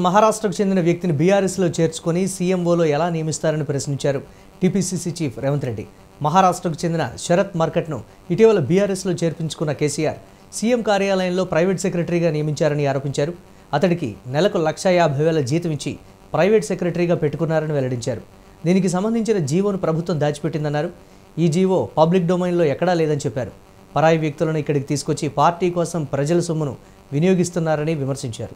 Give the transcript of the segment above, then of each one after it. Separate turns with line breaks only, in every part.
మహారాష్ట్రకు చెందిన వ్యక్తిని బీఆర్ఎస్లో చేర్చుకొని సీఎంఓలో ఎలా నియమిస్తారని ప్రశ్నించారు టీపీసీసీ చీఫ్ రేవంత్ రెడ్డి మహారాష్ట్రకు చెందిన శరత్ మార్కెట్ను ఇటీవల బీఆర్ఎస్లో చేర్పించుకున్న కేసీఆర్ సీఎం కార్యాలయంలో ప్రైవేట్ సెక్రటరీగా నియమించారని ఆరోపించారు అతడికి నెలకు లక్ష యాభై వేల జీతం ఇచ్చి ప్రైవేట్ సెక్రటరీగా పెట్టుకున్నారని వెల్లడించారు దీనికి సంబంధించిన జీవోను ప్రభుత్వం దాచిపెట్టిందన్నారు ఈ జీవో పబ్లిక్ డొమైన్లో ఎక్కడా లేదని చెప్పారు పరాయి వ్యక్తులను ఇక్కడికి తీసుకొచ్చి పార్టీ కోసం ప్రజల సొమ్మును వినియోగిస్తున్నారని విమర్శించారు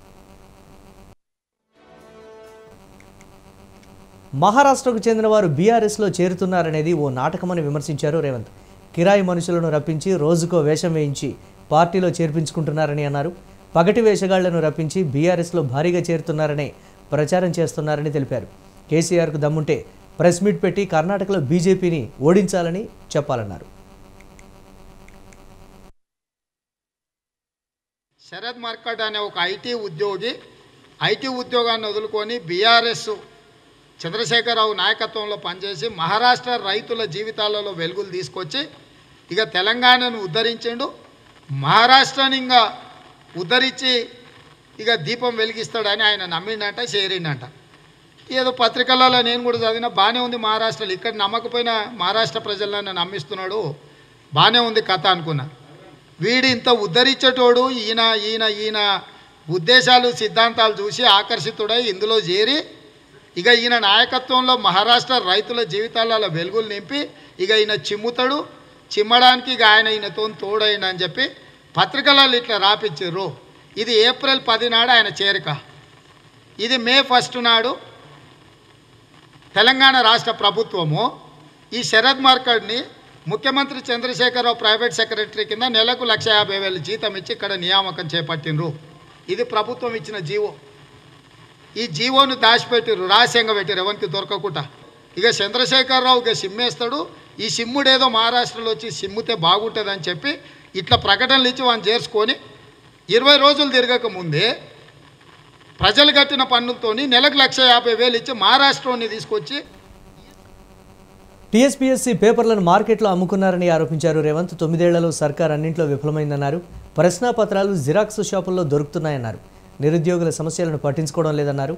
మహారాష్ట్రకు చెందిన వారు బీఆర్ఎస్లో చేరుతున్నారనేది ఓ నాటకమని విమర్శించారు రేవంత్ కిరాయి మనుషులను రప్పించి రోజుకో వేషం వేయించి పార్టీలో చేర్పించుకుంటున్నారని అన్నారు పగటి వేషగాళ్లను రప్పించి బీఆర్ఎస్లో భారీగా చేరుతున్నారనే ప్రచారం చేస్తున్నారని తెలిపారు కేసీఆర్కు దమ్ముంటే ప్రెస్ మీట్ పెట్టి కర్ణాటకలో బీజేపీని ఓడించాలని చెప్పాలన్నారు
శరద్ మార్కట్ అనే ఒక ఐటీ ఉద్యోగి ఐటీ ఉద్యోగాన్ని వదులుకొని బీఆర్ఎస్ చంద్రశేఖరరావు నాయకత్వంలో పనిచేసి మహారాష్ట్ర రైతుల జీవితాలలో వెలుగులు తీసుకొచ్చి ఇక తెలంగాణను ఉద్ధరించిండు మహారాష్ట్రని ఇంకా ఉద్ధరించి ఇక దీపం వెలిగిస్తాడని ఆయన నమ్మిండంట చేరిండంట ఏదో పత్రికలలో నేను కూడా చదివిన బాగానే ఉంది మహారాష్ట్రలో ఇక్కడ నమ్మకపోయినా మహారాష్ట్ర ప్రజలను నమ్మిస్తున్నాడు బాగానే ఉంది కథ అనుకున్నా వీడు ఇంత ఉద్ధరించేటోడు ఈయన ఈయన ఈయన ఉద్దేశాలు సిద్ధాంతాలు చూసి ఆకర్షితుడై ఇందులో చేరి ఇక ఈయన నాయకత్వంలో మహారాష్ట్ర రైతుల జీవితాలలో వెలుగులు నింపి ఇక ఈయన చిమ్ముతాడు చిమ్మడానికి ఇక ఆయన ఈయనతో తోడైండు అని చెప్పి పత్రికలలో ఇట్లా రాపిచ్చిర్రు ఇది ఏప్రిల్ పది నాడు ఆయన చేరిక ఇది మే ఫస్ట్ నాడు తెలంగాణ రాష్ట్ర ప్రభుత్వము ఈ శరద్ మార్కడ్ని ముఖ్యమంత్రి చంద్రశేఖరరావు ప్రైవేట్ సెక్రటరీ కింద నెలకు లక్ష యాభై వేలు జీతం ఇచ్చి ఇక్కడ నియామకం చేపట్టినరు ఇది ప్రభుత్వం ఇచ్చిన జీవో ఈ జీవోను దాచిపెట్టిర్రు రహస్యంగా పెట్టిరు ఎవరికి దొరకకుండా ఇక చంద్రశేఖరరావు ఇక సిమ్మేస్తాడు ఈ సిమ్ముడేదో మహారాష్ట్రలో వచ్చి సిమ్ముతే బాగుంటుందని చెప్పి ఇట్లా ప్రకటనలు ఇచ్చి వాడిని చేర్చుకొని ఇరవై రోజులు తిరగక ముందే ప్రజలు కట్టిన పన్నులతోని నెలకు లక్ష యాభై వేలు ఇచ్చి మహారాష్ట్రని తీసుకొచ్చి
టీఎస్పీఎస్సీ పేపర్లను మార్కెట్లో అమ్ముకున్నారని ఆరోపించారు రేవంత్ తొమ్మిదేళ్లలో సర్కార్ అన్నింట్లో విఫలమైందన్నారు ప్రశ్నాపత్రాలు జిరాక్స్ షాపుల్లో దొరుకుతున్నాయన్నారు నిరుద్యోగుల సమస్యలను పట్టించుకోవడం లేదన్నారు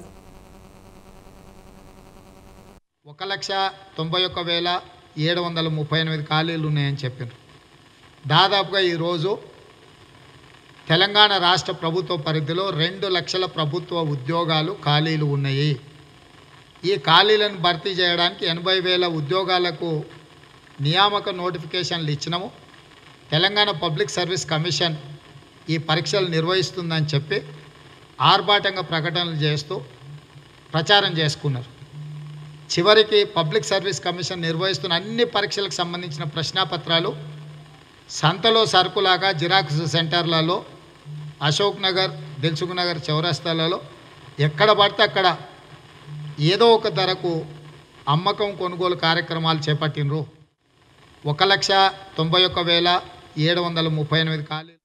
ఒక లక్ష తొంభై ఒక్క వేల ఏడు వందల ముప్పై ఎనిమిది ఖాళీలు ఉన్నాయని చెప్పారు దాదాపుగా ఈరోజు తెలంగాణ రాష్ట్ర ప్రభుత్వ పరిధిలో రెండు లక్షల ప్రభుత్వ ఉద్యోగాలు ఖాళీలు ఉన్నాయి ఈ ఖాళీలను భర్తీ చేయడానికి ఎనభై వేల ఉద్యోగాలకు నియామక నోటిఫికేషన్లు ఇచ్చినాము తెలంగాణ పబ్లిక్ సర్వీస్ కమిషన్ ఈ పరీక్షలు నిర్వహిస్తుందని చెప్పి ఆర్భాటంగా ప్రకటనలు చేస్తూ ప్రచారం చేసుకున్నారు చివరికి పబ్లిక్ సర్వీస్ కమిషన్ నిర్వహిస్తున్న అన్ని పరీక్షలకు సంబంధించిన ప్రశ్నాపత్రాలు సంతలో సరుకులాగా జిరాక్స్ సెంటర్లలో అశోక్ నగర్ దిల్సుఖ్ నగర్ చౌరస్తాలలో ఎక్కడ పడితే అక్కడ ఏదో ఒక ధరకు అమ్మకం కొనుగోలు కార్యక్రమాలు చేపట్టినరు ఒక లక్ష తొంభై ఒక్క వేల ఏడు వందల ముప్పై ఎనిమిది ఖాళీ